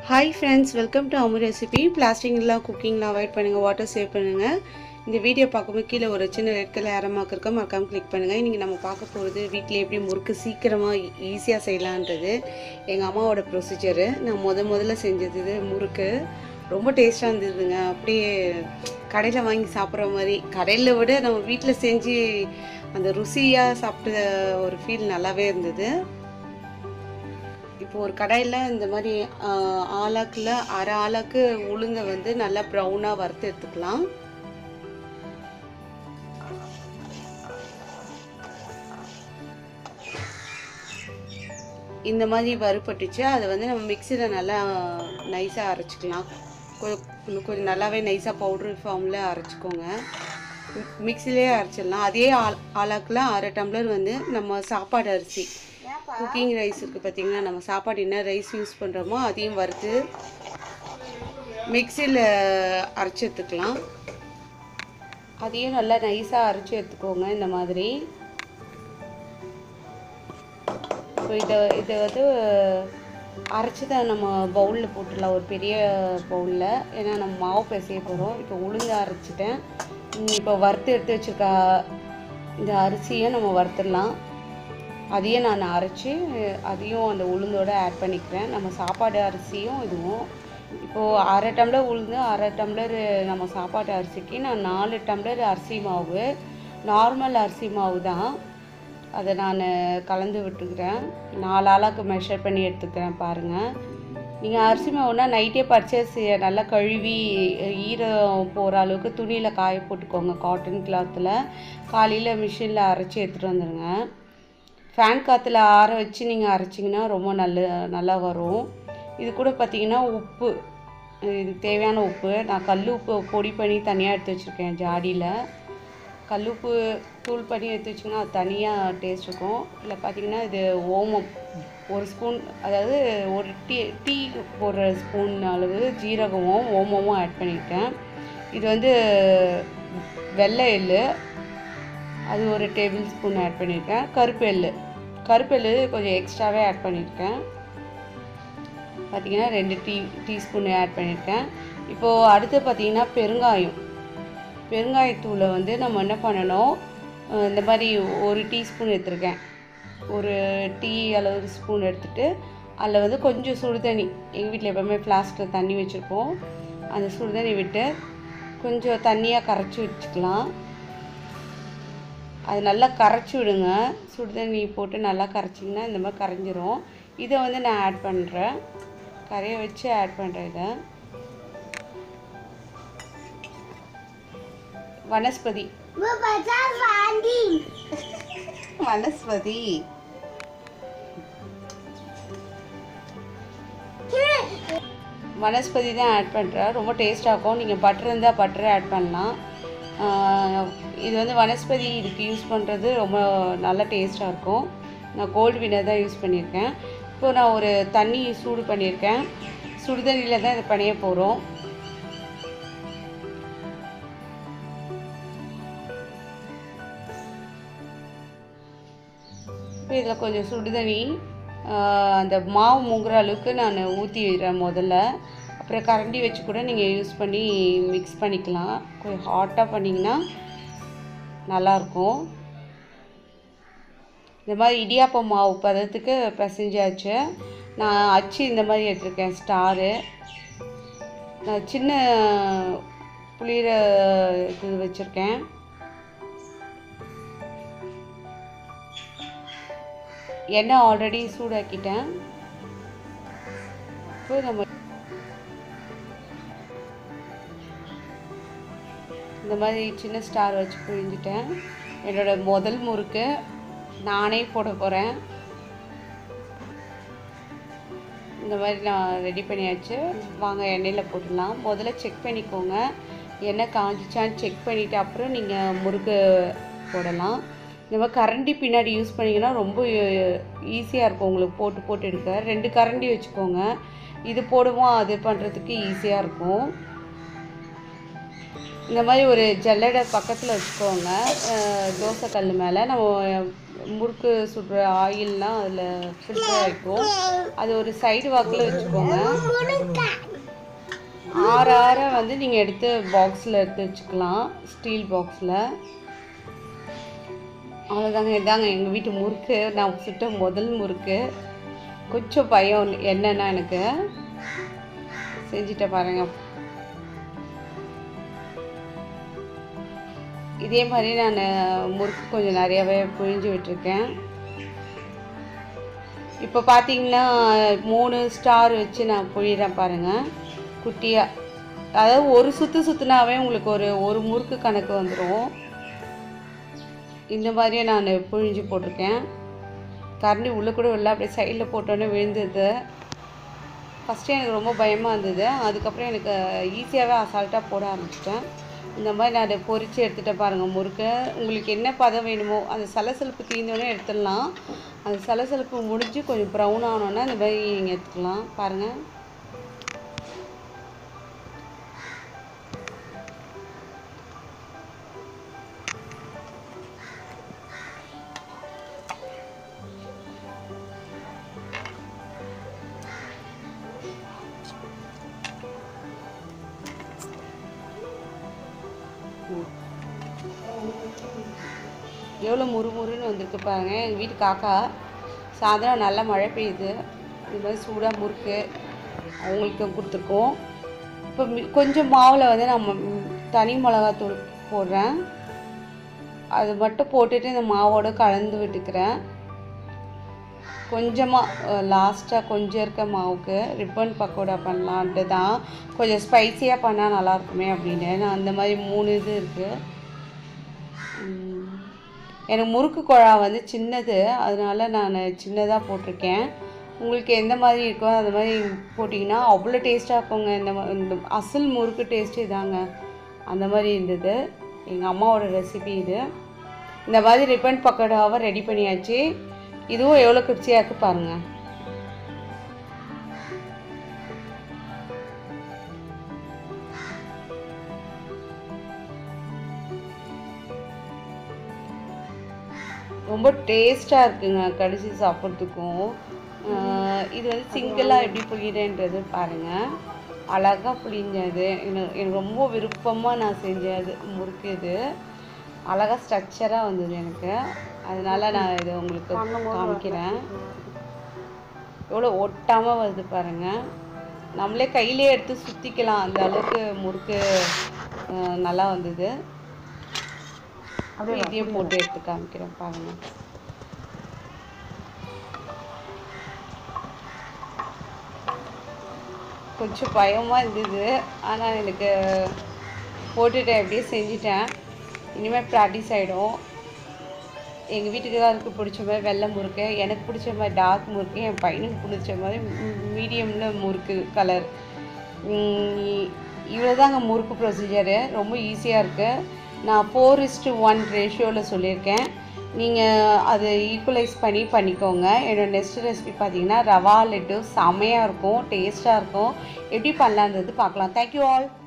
Hi friends welcome to Amu recipe பிளாஸ்டிக்லாம் குக்கிங்லாம் avoid பண்ணுங்கள் வாட்டர் சேவ் பண்ணுங்கள் இந்த வீடியோ பார்க்கும்போது கீழே ஒரு சின்ன ரெட் கலர் அரமாக்கு இருக்க மறக்காமல் கிளிக் பண்ணுங்கள் இன்றைக்கி நம்ம பார்க்க போகிறது வீட்டில் எப்படி முறுக்கு சீக்கிரமாக ஈஸியாக செய்யலான்றது எங்கள் அம்மாவோட ப்ரொசீஜரு நான் முத முதல்ல செஞ்சது இது முறுக்கு ரொம்ப டேஸ்ட்டாக இருந்ததுங்க அப்படியே கடையில் வாங்கி சாப்பிட்ற மாதிரி கடையில் விட நம்ம வீட்டில் செஞ்சு அந்த ருசியாக சாப்பிட்ட ஒரு ஃபீல் நல்லாவே இருந்தது இப்போ ஒரு கடாயில் இந்த மாதிரி ஆஹ், ஆலாக்குல அரை ஆலாக்கு உளுந்தை வந்து நல்லா ப்ரௌனாக வறுத்து எடுத்துக்கலாம் இந்த மாதிரி வறுபட்டுச்சு அதை வந்து நம்ம மிக்சியில் நல்லா நைஸாக அரைச்சிக்கலாம் கொஞ்சம் இன்னும் கொஞ்சம் நல்லாவே நைஸாக பவுட்ரு ஃபார்மில் அரைச்சிக்கோங்க மிக்சிலே அரைச்சிடலாம் அதே ஆல் ஆலாக்கில் அரை டம்ளர் வந்து நம்ம சாப்பாடு அரிசி குக்கிங் ரைஸ் இருக்குது பார்த்தீங்கன்னா நம்ம சாப்பாடு என்ன ரைஸ் யூஸ் பண்ணுறோமோ அதையும் வறுத்து மிக்சியில் அரைச்சி எடுத்துக்கலாம் அதையும் நல்லா நைஸாக அரைச்சி எடுத்துக்கோங்க இந்த மாதிரி இப்போ இதை இதை வந்து அரைச்சதை நம்ம பவுலில் போட்டுடலாம் ஒரு பெரிய பவுலில் ஏன்னா நம்ம மாவு பிசைய போகிறோம் இப்போ உளுந்து அரைச்சிட்டேன் உம் இப்போ வறுத்து எடுத்து வச்சுருக்க இந்த அரிசியை நம்ம வறுத்துடலாம் அதையும் நான் அரைச்சி அதையும் அந்த உளுந்தோட ஆட் பண்ணிக்கிறேன் நம்ம சாப்பாடு அரிசியும் இதுவும் இப்போது அரை டம்ளர் உளுந்து அரை டம்ளர் நம்ம சாப்பாட்டு அரிசிக்கு நான் நாலு டம்ளர் அரிசி மாவு நார்மல் அரிசி மாவு தான் அதை நான் கலந்து விட்டுக்கிறேன் நாலு ஆளாக்கு மெஷர் பண்ணி எடுத்துக்கிறேன் பாருங்கள் நீங்கள் அரிசி மாவுனா நைட்டே பர்ச்சேஸ் நல்லா கழுவி ஈரம் போகிற அளவுக்கு துணியில் காய போட்டுக்கோங்க காட்டன் கிளாத்தில் காலையில் மிஷினில் அரைச்சி எடுத்துகிட்டு வந்துடுங்க ஃபேன் காற்றுல ஆற வச்சு நீங்கள் அரைச்சிங்கன்னா ரொம்ப நல்ல நல்லா வரும் இது கூட பார்த்தீங்கன்னா உப்பு இதுக்கு தேவையான உப்பு நான் கல் உப்பு பொடி பண்ணி தனியாக எடுத்து வச்சுருக்கேன் ஜாடியில் கல் உப்பு தூள் பண்ணி எடுத்து வச்சிங்கன்னா அது தனியாக டேஸ்ட் இருக்கும் இல்லை பார்த்தீங்கன்னா இது ஓமம் ஒரு ஸ்பூன் அதாவது ஒரு டீ டீ போடுற ஸ்பூன் அளவு ஜீரகமும் ஓமமும் ஆட் பண்ணியிருக்கேன் இது வந்து வெள்ளை எள்ளு அது ஒரு டேபிள் ஸ்பூன் ஆட் பண்ணியிருக்கேன் கருப்பு எள்ளு கருப்பு எள்ளு கொஞ்சம் எக்ஸ்ட்ராவே ஆட் பண்ணியிருக்கேன் பார்த்தீங்கன்னா ரெண்டு டீ டீஸ்பூன் ஆட் பண்ணியிருக்கேன் இப்போது அடுத்து பார்த்தீங்கன்னா பெருங்காயம் பெருங்காயத்தூளை வந்து நம்ம என்ன பண்ணணும் அஹ் இந்த மாதிரி ஒரு டீஸ்பூன் எடுத்திருக்கேன் ஒரு டீ அளவு ஸ்பூன் எடுத்துட்டு அதில் வந்து கொஞ்சம் சுடுதண்ணி எங்கள் வீட்டில் எப்போவுமே ஃப்ளாஸ்கில் தண்ணி வச்சுருப்போம் அந்த சுடுதண்ணி விட்டு கொஞ்சம் தண்ணியாக கரைச்சி வச்சுக்கலாம் அது நல்லா கரைச்சி விடுங்க சுடுதண்ணி போட்டு நல்லா கரைச்சிங்கன்னா இந்த மாதிரி கரைஞ்சிரும் இதை வந்து நான் ஆட் பண்ணுறேன் கரைய வச்சு ஆட் பண்ணுறேன் இதை வனஸ்பதி வனஸ்பதி வனஸ்பதி தான் ஆட் பண்ணுறேன் ரொம்ப டேஸ்ட்டாக இருக்கும் நீங்கள் பட்டர் இருந்தால் பட்டரை ஆட் பண்ணலாம் ஆஹ் இது வந்து வனஸ்பதி இதுக்கு யூஸ் பண்ணுறது ரொம்ப நல்ல டேஸ்ட்டாக இருக்கும் நான் கோல்டு வினர் தான் யூஸ் பண்ணியிருக்கேன் இப்போ நான் ஒரு தண்ணி சூடு பண்ணியிருக்கேன் சுடுதண்ணியில் தான் இதை பண்ணிய போகிறோம் இப்போ இதில் கொஞ்சம் சுடுதண்ணி ஆஹ் அந்த மாவு முங்குற அளவுக்கு நான் ஊற்றி விடுறேன் முதல்ல அப்புறம் கரண்டி வச்சு கூட நீங்கள் யூஸ் பண்ணி மிக்ஸ் பண்ணிக்கலாம் கொஞ்சம் ஹாட்டாக பண்ணிங்கன்னா நல்லாயிருக்கும் இந்த மாதிரி இடியாப்பம் மாவு பதத்துக்கு பிசைஞ்சாச்சு நான் அச்சு இந்த மாதிரி எடுத்திருக்கேன் ஸ்டாரு நான் சின்ன புளியிற இது வச்சுருக்கேன் எண்ணெய் ஆல்ரெடி சூடாக்கிட்டேன் இப்போ நம்ம இந்த மாதிரி சின்ன ஸ்டார் வச்சு புழிஞ்சிட்டேன் என்னோட முதல் முறுக்கு நானே போட போகிறேன் இந்த மாதிரி நான் ரெடி பண்ணியாச்சு வாங்க எண்ணெயில் போட்டுடலாம் முதல்ல செக் பண்ணிக்கோங்க எண்ணெய் காஞ்சிச்சான்னு செக் பண்ணிவிட்டு அப்புறம் நீங்கள் முறுக்கு போடலாம் இந்த மாதிரி கரண்டி பின்னாடி யூஸ் பண்ணிங்கன்னா ரொம்ப ஈஸியாக இருக்கும் உங்களுக்கு போட்டு போட்டு எடுக்க ரெண்டு கரண்டி வச்சுக்கோங்க இது போடுவோம் அது பண்ணுறதுக்கு ஈஸியாக இருக்கும் இந்த மாதிரி ஒரு ஜல்லடை பக்கத்தில் வச்சுக்கோங்க அஹ் தோசை கல் மேலே நம்ம முறுக்கு சுடுற ஆயில்லாம் அதில் ஃபில்டர் ஆகிக்கும் அது ஒரு சைடு வாக்கில் வச்சுக்கோங்க ஆற ஆற வந்து நீங்கள் எடுத்து பாக்ஸில் எடுத்து வச்சுக்கலாம் ஸ்டீல் பாக்ஸில் அவ்வளோதாங்க இதாங்க எங்கள் வீட்டு முறுக்கு நான் சுட்ட முதல் முறுக்கு கொஞ்சம் பயம் என்னன்னா எனக்கு செஞ்சுட்ட பாருங்க இதே மாதிரி நான் முறுக்கு கொஞ்சம் நிறையாவே புழிஞ்சு விட்டுருக்கேன் இப்போ பார்த்தீங்கன்னா மூணு ஸ்டார் வச்சு நான் புழிகிறேன் பாருங்கள் குட்டியாக அதாவது ஒரு சுற்று சுற்றுனாவே உங்களுக்கு ஒரு ஒரு முறுக்கு கணக்கு வந்துடும் இந்த மாதிரியே நான் புழிஞ்சு போட்டிருக்கேன் கரண்டி உள்ளே கூட இல்லை அப்படியே சைடில் போட்டோன்னே விழுந்தது ஃபஸ்ட்டு எனக்கு ரொம்ப பயமாக இருந்தது அதுக்கப்புறம் எனக்கு ஈஸியாகவே அசால்ட்டாக போட ஆரம்பிச்சிட்டேன் இந்த மாதிரி நான் பொரித்து எடுத்துகிட்ட பாருங்கள் முறுக்கு உங்களுக்கு என்ன பதம் வேணுமோ அந்த சலசலப்பு தீர்ந்தோடனே எடுத்துடலாம் அந்த சலசலப்பு முடிஞ்சு கொஞ்சம் ப்ரௌன் ஆனோன்னா இந்த மாதிரி நீங்கள் எடுத்துக்கலாம் பாருங்கள் எவ்வளோ முறுமுறுன்னு வந்திருக்கு பாருங்க எங்கள் வீட்டு காக்கா சாயந்தரம் நல்லா மழை பெய்யுது இது மாதிரி சூடாக முறுக்கு அவங்களுக்கு கொடுத்துருக்கோம் இப்போ மி- கொஞ்சம் மாவில் வந்து நம்ம ம், தனி மிளகாத்தூள் போடுறேன் அது மட்டும் போட்டுட்டு இந்த மாவோட கலந்து விட்டுக்கிறேன் கொஞ்சமாக லாஸ்ட்டாக கொஞ்சம் இருக்க மாவுக்கு ரிப்பன் பக்கோடா பண்ணலான்ட்டு தான் கொஞ்சம் ஸ்பைசியாக பண்ணால் நல்லா இருக்குமே அப்படின்னு நான் அந்த மாதிரி மூணு இது இருக்குது ம். எனக்கு முறுக்கு குழா வந்து சின்னது அதனால நான் சின்னதாக போட்டிருக்கேன் உங்களுக்கு எந்த மாதிரி இருக்கோ அந்த மாதிரி போட்டிங்கன்னா அவ்வளோ டேஸ்ட்டாக இருக்குங்க இந்த மா- இந்த அசல் முறுக்கு டேஸ்ட்டு இதாங்க அந்த மாதிரி இருந்தது எங்கள் அம்மாவோட ரெசிபி இது இந்த மாதிரி ரிப்பன் பக்கோடாவை ரெடி பண்ணியாச்சு இதுவும் எவ்வளோ கிருச்சியாக இருக்குது பாருங்கள் ரொம்ப டேஸ்ட்டாக இருக்குங்க கடிச்சு சாப்பிட்றதுக்கும் ஆஹ் இது வந்து சிங்கிளாக எப்படி புளியுதுன்றது பாருங்கள் அழகாக புளிஞ்சது எனக்கு எனக்கு ரொம்ப விருப்பமாக நான் செஞ்சது முறுக்கு இது அழகாக ஸ்ட்ரக்சராக வந்தது எனக்கு அதனால நான் இதை உங்களுக்கு காமிக்கிறேன் எவ்வளோ ஒட்டாமல் வருது பாருங்கள் நம்மளே கையிலே எடுத்து சுற்றிக்கலாம் அந்த அளவுக்கு முறுக்கு ஆஹ் நல்லா வந்தது இதையும் போட்டு எடுத்து காமிக்கிறேன் பாருங்க கொஞ்சம் பயமாக இருந்தது ஆனால் எனக்கு போட்டுட்டேன் எப்படியே செஞ்சுட்டேன் இனிமேல் ப்ராக்டிஸ் ஆகிடும் எங்கள் வீட்டுக்காருக்கு பிடிச்ச மாதிரி வெள்ளை முறுக்கு எனக்கு பிடிச்ச மாதிரி டார்க் முறுக்கு என் பையனுக்கு பிடிச்ச மாதிரி மீடியமில் முறுக்கு கலர் இவ்வளோ தாங்க முறுக்கு ப்ரொசீஜரு ரொம்ப ஈஸியாக இருக்குது நான் ஃபோர் இஸ்டு ஒன் ரேஷியோவில் சொல்லியிருக்கேன் நீங்கள் அதை ஈக்குவலைஸ் பண்ணி பண்ணிக்கோங்க என்னோட நெக்ஸ்ட் ரெசிபி பார்த்தீங்கன்னா ரவா லட்டு செமையாக இருக்கும் டேஸ்ட்டாக இருக்கும் எப்படி பண்ணலான்றது பார்க்கலாம் தேங்க்யூ ஆல்